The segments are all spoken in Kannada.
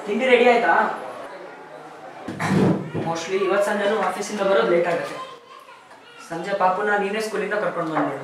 ತಿಂಡಿ ರೆಡಿ ಆಯ್ತಾ ಮೋಸ್ಟ್ಲಿ ಇವತ್ತು ಸಂಜೆನೂ ಆಫೀಸಿಂದ ಬರೋದು ಲೇಟ್ ಆಗುತ್ತೆ ಸಂಜೆ ಪಾಪುನ ನೀನೇ ಸ್ಕೂಲಿಂದ ಕರ್ಕೊಂಡು ಬಂದ್ಬಿಡು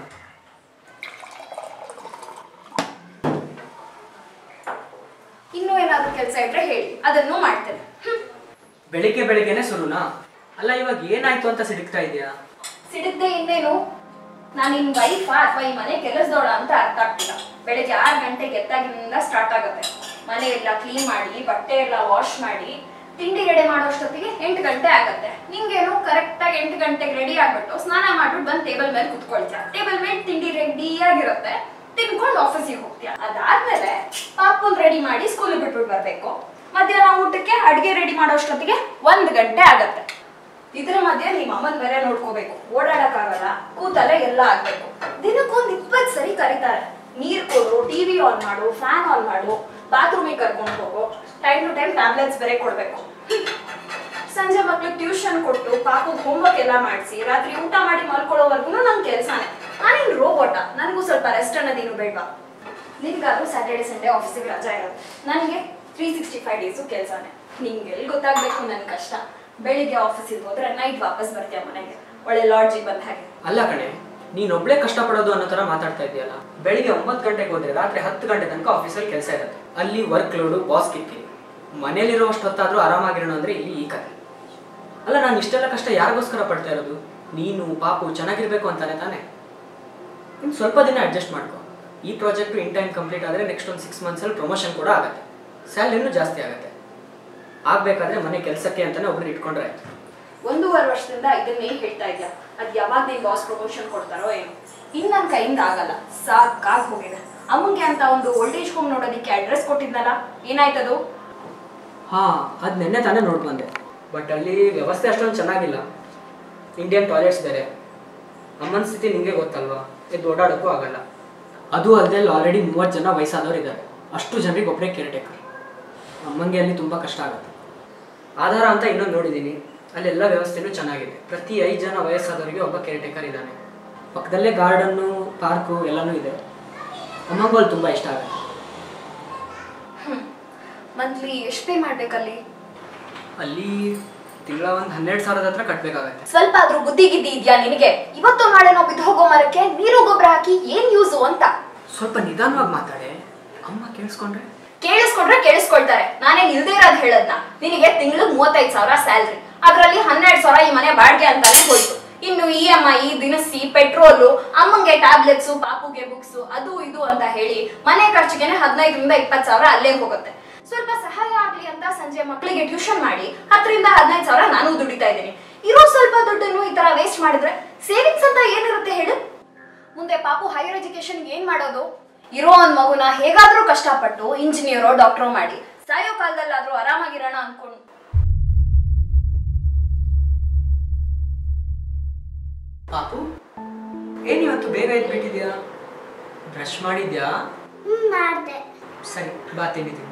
ಇನ್ನೂ ಏನಾದರೂ ಕೆಲಸ ಇದ್ರೆ ಹೇಳಿ ಅದನ್ನು ಮಾಡ್ತೇನೆ ಹ್ಮ್. ಬೆಳಿಗ್ಗೆ ಬೆಳಿಗ್ಗೆನೆ ಶುರುನಾ ಅಲ್ಲ ಇವಾಗ ಏನಾಯ್ತು ಅಂತ ಸಿಡುಕ್ತಾ ಇದೆಯಾ ಸಿಡಿದ್ದೆ ಇನ್ನೇನು ನಾನು ನಿನ್ ವೈಫಾ ಅಥವಾ ಈ ಮನೆ ಕೆಲಸದೋಳ ಅಂತ ಅರ್ಥ ಆಗ್ತಿಲ್ಲ ಬೆಳಗ್ಗೆ ಆರು ಗಂಟೆಗೆ ಎದ್ದಾಗಿನಿಂದ ಸ್ಟಾರ್ಟ್ ಆಗುತ್ತೆ ಮನೆ ಎಲ್ಲ ಕ್ಲೀನ್ ಮಾಡಿ ಬಟ್ಟೆ ಎಲ್ಲ ವಾಶ್ ಮಾಡಿ ತಿಂಡಿ ರೆಡಿ ಮಾಡೋಷ್ಟೊತ್ತಿಗೆ ಎಂಟು ಗಂಟೆ ಆಗತ್ತೆ ನಿಂಗೇನು ಕರೆಕ್ಟಾಗಿ ಎಂಟು ಗಂಟೆಗೆ ರೆಡಿ ಆಗ್ಬಿಟ್ಟು ಸ್ನಾನ ಮಾಡ್ಬಿಟ್ಟು ಬಂದು ಟೇಬಲ್ ಮೇಲೆ ಕುತ್ಕೊಳ್ತೀಯ ಟೇಬಲ್ ಮೇಲೆ ತಿಂಡಿ ರೆಡಿಯಾಗಿರುತ್ತೆ ತಿನ್ಕೊಂಡು ಆಫೀಸಿಗೆ ಹೋಗ್ತೀಯ ಅದಾದ್ಮೇಲೆ ಪಾಪುಲ್ ರೆಡಿ ಮಾಡಿ ಸ್ಕೂಲಿಗೆ ಬಿಟ್ಬಿಟ್ಟು ಬರ್ಬೇಕು ಮಧ್ಯಾಹ್ನ ಊಟಕ್ಕೆ ಅಡ್ಗೆ ರೆಡಿ ಮಾಡೋಷ್ಟೊತ್ತಿಗೆ ಒಂದ್ ಗಂಟೆ ಆಗತ್ತೆ ಇದ್ರ ಮಧ್ಯೆ ನಿಮ್ಮ ಅಮ್ಮನ್ ಬೇರೆ ನೋಡ್ಕೋಬೇಕು ಓಡಾಡಕ್ಕಾಗಲ್ಲ ಕೂತಲ್ಲೇ ಎಲ್ಲ ಆಗ್ಬೇಕು ದಿನಕ್ಕೊಂದ್ ಇಪ್ಪತ್ ಸರಿ ಕರೀತಾರೆ ನೀರ್ ಕೊಡು ಟಿವಿ ಆನ್ ಮಾಡು ಫ್ಯಾನ್ ಆನ್ ಮಾಡು ಬಾತ್ರೂಮಿಗೆ ಕರ್ಕೊಂಡು ಹೋಗು ಟೈಮ್ ಟು ಟೈಮ್ ಟ್ಯಾಬ್ಲೆಟ್ಸ್ ಬೇರೆ ಕೊಡ್ಬೇಕು ಸಂಜೆ ಮಕ್ಳಿಗೆ ಟ್ಯೂಷನ್ ಕೊಟ್ಟು ಪಾಪದ ಹೋಮ್ವರ್ಕ್ ಎಲ್ಲ ಮಾಡಿಸಿ ರಾತ್ರಿ ಊಟ ಮಾಡಿ ಮಲ್ಕೊಳ್ಳೋವರೆಗೂ ನನ್ ಕೆಲ್ಸಾನೆ ನಾನೇನ್ ರೋಬೋಟ ನನಗೂ ಸ್ವಲ್ಪ ರೆಸ್ಟ್ ಅನ್ನೋದೇನು ಬೇಡವಾ ನಿನ್ಗಾದ್ರೂ ಸ್ಯಾಟರ್ಡೆ ಸಂಡೇ ಆಫೀಸಿಗೆ ರಜಾ ಇರುತ್ತೆ ನನಗೆ ತ್ರೀ ಸಿಕ್ಸ್ಟಿ ಫೈವ್ ಡೇಸು ಕೆಲಸನೇ ನಿಂಗೆ ಎಲ್ಲಿ ಗೊತ್ತಾಗ್ಬೇಕು ನನ್ನ ಕಷ್ಟ ಬೆಳಿಗ್ಗೆ ಆಫೀಸಿಗೆ ಹೋದ್ರೆ ನೈಟ್ ವಾಪಸ್ ಬರ್ತೀಯ ಮನೆಗೆ ಒಳ್ಳೆ ಲಾಡ್ಜಿಗೆ ಬಂದ ಹಾಗೆ ಅಲ್ಲ ಕಣೆ ನೀನೊಬ್ಳೆ ಕಷ್ಟಪಡೋದು ಅನ್ನೋ ಥರ ಮಾತಾಡ್ತಾ ಇದೆಯಲ್ಲ ಬೆಳಿಗ್ಗೆ ಒಂಬತ್ತು ಗಂಟೆಗೆ ಹೋದ್ರೆ ರಾತ್ರಿ ಹತ್ತು ಗಂಟೆ ತನಕ ಆಫೀಸಲ್ಲಿ ಕೆಲಸ ಇರುತ್ತೆ ಅಲ್ಲಿ ವರ್ಕ್ ಲೋಡು ಬಾಸ್ ಕಿಕ್ಕಿ ಮನೇಲಿರೋಷ್ಟು ಹೊತ್ತಾದ್ರೂ ಆರಾಮಾಗಿರೋಣ ಅಂದ್ರೆ ಇಲ್ಲಿ ಈ ಕತೆ ಅಲ್ಲ ನಾನು ಇಷ್ಟೆಲ್ಲ ಕಷ್ಟ ಯಾರಿಗೋಸ್ಕರ ಪಡ್ತಾ ಇರೋದು ನೀನು ಪಾಪು ಚೆನ್ನಾಗಿರ್ಬೇಕು ಅಂತಾನೆ ತಾನೆ ಇನ್ನು ಸ್ವಲ್ಪ ದಿನ ಅಡ್ಜಸ್ಟ್ ಮಾಡ್ಕೊ ಈ ಪ್ರಾಜೆಕ್ಟು ಇನ್ ಟೈಮ್ ಕಂಪ್ಲೀಟ್ ಆದರೆ ನೆಕ್ಸ್ಟ್ ಒಂದು ಸಿಕ್ಸ್ ಮಂತ್ಸಲ್ಲಿ ಪ್ರಮೋಷನ್ ಕೂಡ ಆಗುತ್ತೆ ಸ್ಯಾಲ್ರಿನೂ ಜಾಸ್ತಿ ಆಗುತ್ತೆ ಆಗಬೇಕಾದ್ರೆ ಮನೆ ಕೆಲಸಕ್ಕೆ ಅಂತಾನೆ ಒಬ್ರು ಇಟ್ಕೊಂಡ್ರೆ ಆಯ್ತು ಒಂದೂವರೆ ವರ್ಷದಿಂದ ಇದನ್ನೇ ಹೇಳ್ತಾ ಇದ್ಯಾ ಅದ್ ಯಾವಾಗ ನಿನ್ ಬಾಸ್ ಪ್ರಮೋಷನ್ ಕೊಡ್ತಾರೋ ಏನು ಇನ್ ನನ್ ಕೈಯಿಂದ ಆಗಲ್ಲ ಸಾಕಾಗ್ ಹೋಗಿದೆ ಅಮ್ಮಂಗೆ ಅಂತ ಒಂದು ಓಲ್ಡ್ ಏಜ್ ಹೋಮ್ ನೋಡೋದಿಕ್ಕೆ ಅಡ್ರೆಸ್ ಕೊಟ್ಟಿದ್ನಲ್ಲ ಏನಾಯ್ತದು ಹಾ ಅದು ನೆನ್ನೆ ತಾನೇ ನೋಡಿ ಬಂದೆ ಬಟ್ ಅಲ್ಲಿ ವ್ಯವಸ್ಥೆ ಅಷ್ಟೊಂದು ಚೆನ್ನಾಗಿಲ್ಲ ಇಂಡಿಯನ್ ಟಾಯ್ಲೆಟ್ಸ್ ಬೇರೆ ಅಮ್ಮನ ಸ್ಥಿತಿ ನಿಮಗೆ ಗೊತ್ತಲ್ವಾ ಇದು ಓಡಾಡೋಕ್ಕೂ ಆಗಲ್ಲ ಅದು ಅಲ್ಲದೆ ಅಲ್ಲಿ ಆಲ್ರೆಡಿ ಮೂವತ್ತು ಜನ ವಯಸ್ಸಾದವ್ರು ಇದ್ದಾರೆ ಅಷ್ಟು ಜನರಿಗೆ ಒಬ್ಬರೇ ಕೇರ್ ಟೇಕರ್ ಅಮ್ಮಂಗೆ ಅಲ್ಲಿ ತುಂಬ ಕಷ್ಟ ಆಗುತ್ತೆ ಆಧಾರ ಅಂತ ಇನ್ನೊಂದು ನೋಡಿದ್ದೀನಿ ಅಲ್ಲೆಲ್ಲ ವ್ಯವಸ್ಥೆನೂ ಚೆನ್ನಾಗಿದೆ ಪ್ರತಿ ಐದು ಜನ ವಯಸ್ಸಾದವರಿಗೆ ಒಬ್ಬ ಕೇರ್ ಟೇಕರ್ ಇದ್ದಾನೆ ಪಕ್ಕದಲ್ಲೇ ಗಾರ್ಡನ್ನು ಪಾರ್ಕು ಎಲ್ಲನೂ ಇದೆ ಅಮ್ಮಂಗೂ ಅಲ್ಲಿ ತುಂಬ ಇಷ್ಟ ಆಗುತ್ತೆ ಮಂತ್ಲಿ ಎಷ್ಟು ಪೇ ಮಾಡ್ಬೇಕಲ್ಲಿ ಅಲ್ಲಿ ತಿಂಗಳ ಒಂದು ಹನ್ನೆರಡು ಸಾವಿರದ ಹತ್ರ ಕಟ್ಟಬೇಕಾಗತ್ತೆ ಸ್ವಲ್ಪ ಆದ್ರೂ ಬುದ್ಧಿ ಗಿದ್ದಿ ಇದ್ಯಾ ನಿನಗೆ ಇವತ್ತು ನಾಳೆ ನಾವು ಬಿದ್ದು ಹೋಗೋ ಮರಕ್ಕೆ ನೀರು ಗೊಬ್ಬರ ಹಾಕಿ ಏನ್ ಯೂಸು ಅಂತ ಸ್ವಲ್ಪ ನಿಧಾನವಾಗಿ ಮಾತಾಡೆ ಅಮ್ಮ ಕೇಳಿಸ್ಕೊಂಡ್ರೆ ಕೇಳಿಸ್ಕೊಂಡ್ರೆ ಕೇಳಿಸ್ಕೊಳ್ತಾರೆ ನಾನೇನ್ ಇಲ್ದೇ ಇರೋದ್ ಹೇಳದ್ನ ನಿನಗೆ ತಿಂಗಳು ಮೂವತ್ತೈದು ಸಾವಿರ ಸ್ಯಾಲ್ರಿ ಅದ್ರಲ್ಲಿ ಹನ್ನೆರಡು ಸಾವಿರ ಈ ಮನೆ ಬಾಡಿಗೆ ಅಂತಾನೆ ಹೋಯ್ತು ಇನ್ನು ಇ ಎಂ ಐ ದಿನಸಿ ಪೆಟ್ರೋಲು ಅಮ್ಮಂಗೆ ಟ್ಯಾಬ್ಲೆಟ್ಸು ಪಾಪುಗೆ ಬುಕ್ಸ್ ಅದು ಇದು ಅಂತ ಹೇಳಿ ಮನೆ ಖರ್ಚಿಗೆನೆ ಹದಿನೈದರಿಂದ ಇಪ್ಪತ್ತು ಸಾವಿರ ಅಲ್ಲೇ ಹೋಗುತ್ತೆ ಸ್ವಲ್ಪ ಸಹಾಯ ಆಗ್ಲಿ ಅಂತ ಸಂಜೆ ಮಕ್ಕಳಿಗೆ ಟ್ಯೂಷನ್ ಮಾಡಿ ಹತ್ತರಿಂದ ಹದಿನೈದು ಸಾವಿರ ನಾನು ದುಡಿತಾ ಇದ್ದೀನಿ ಇರೋ ಸ್ವಲ್ಪ ದುಡ್ಡನ್ನು ಈ ತರ ವೇಸ್ಟ್ ಮಾಡಿದ್ರೆ ಸೇವಿಂಗ್ಸ್ ಅಂತ ಏನಿರುತ್ತೆ ಹೇಳು ಮುಂದೆ ಪಾಪು ಹೈಯರ್ ಎಜುಕೇಶನ್ ಏನ್ ಮಾಡೋದು ಇರೋ ಒಂದ್ ಮಗುನ ಹೇಗಾದ್ರೂ ಕಷ್ಟಪಟ್ಟು ಇಂಜಿನಿಯರೋ ಡಾಕ್ಟ್ರೋ ಮಾಡಿ ಸಾಯೋ ಕಾಲದಲ್ಲಾದ್ರೂ ಆರಾಮಾಗಿರೋಣ ಅನ್ಕೊಂಡು ಪಾಪು ಏನ್ ಇವತ್ತು ಬೇಗ ಎದ್ಬಿಟ್ಟಿದ್ಯಾ ಬ್ರಷ್ ಮಾಡಿದ್ಯಾ ಹ್ಮ್ ಮಾಡ್ದೆ ಸರಿ ಬಾ ತಿಂಡಿ ತಿನ್ನು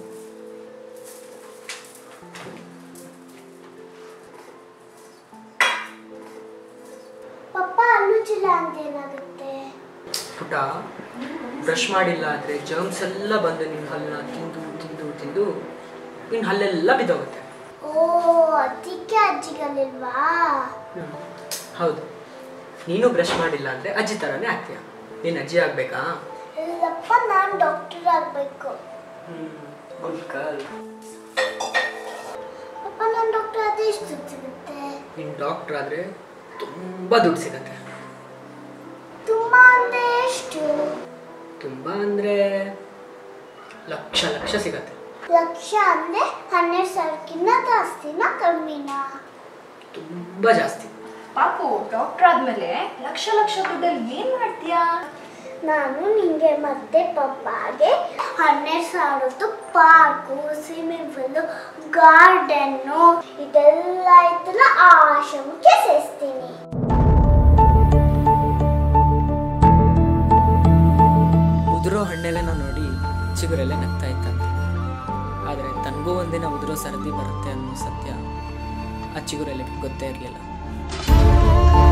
ಪಪ್ಪ ಅಲ್ಲುಚಿಲ್ಲ ಅಂತ ಏನಾಗುತ್ತೆ ಪುಟ ಬ್ರಷ್ ಮಾಡಿಲ್ಲ ಅಂದ್ರೆ ಜರ್ಮ್ಸ್ ಎಲ್ಲ ಬಂದು ನಿನ್ನ ಹಲ್ಲನ್ನ ತಿಂದು ತಿಂದು ತಿಂದು ನಿನ್ನ ಹಲ್ಲೆಲ್ಲ ಬಿದ್ದೋಗುತ್ತೆ ಓ ಅದಕ್ಕೆ ಅಜ್ಜಿಗಲ್ಲಿಲ್ವಾ ಹ್ಮ್. ಹೌದು ನೀನು ಬ್ರಷ್ ಮಾಡಿಲ್ಲ ಅಂದ್ರೆ ಅಜ್ಜಿ ಥರನೇ ಆಗ್ತೀಯ ನೀನು ಅಜ್ಜಿ ಆಗ್ಬೇಕಾ ಇಲ್ಲಪ್ಪ ನಾನು ಡಾಕ್ಟರ್ ಆಗ್ಬೇಕು ಗುಡ್ ಗರ್ಲ್ ಪಪ್ಪ ನಾನು ಡಾಕ್ಟರ್ ಆದ್ರೆ ಎಷ್ಟು ದುಡ್ಡು ಸಿಗುತ್ತೆ ನೀನು ಡಾಕ್ಟರ್ ಆದರೆ ತುಂಬ ದುಡ್ಡು ಸಿಗತ್ತೆ ತುಂಬಾ ಅಂದ್ರೆ ಎಷ್ಟು ತುಂಬ ಅಂದರೆ ಲಕ್ಷ ಲಕ್ಷ ಸಿಗತ್ತೆ ಲಕ್ಷ ಅಂದ್ರೆ ಹನ್ನೆರಡು ಸಾವಿರಕ್ಕಿಂತ ಜಾಸ್ತಿನಾ ಕಮ್ಮಿನಾ ತುಂಬ ಜಾಸ್ತಿ ಪಾಪು ಡಾಕ್ಟರ್ ಆದ್ಮೇಲೆ ಲಕ್ಷ ಲಕ್ಷ ದುಡ್ಡಲ್ಲಿ ಏನ್ ಮಾಡ್ತೀಯಾ ನಾನು ನಿಂಗೆ ಮತ್ತೆ ಪಪ್ಪಾಗೆ ಹನ್ನೆರಡು ಸಾವಿರದ್ದು ಪಾರ್ಕು ಸ್ವಿಮ್ಮಿಂಗ್ ಪೂಲು ಗಾರ್ಡನ್ನು ಇದೆಲ್ಲ ಇದ್ದಲ್ಲ ಆ ಆಶ್ರಮಕ್ಕೆ ಸೇರಿಸ್ತೀನಿ ಉದುರೋ ಹಣ್ಣೆಲೆನ ನೋಡಿ ಚಿಗುರೆಲೆ ನಗ್ತಾ ಇತ್ತಂತೆ ಆದರೆ ತನಗೂ ಒಂದಿನ ಉದುರೋ ಸರದಿ ಬರುತ್ತೆ ಅನ್ನೋ ಸತ್ಯ ಆ ಚಿಗುರೆಲೆಗೆ ಗೊತ್ತೇ ಇರಲಿಲ್ಲ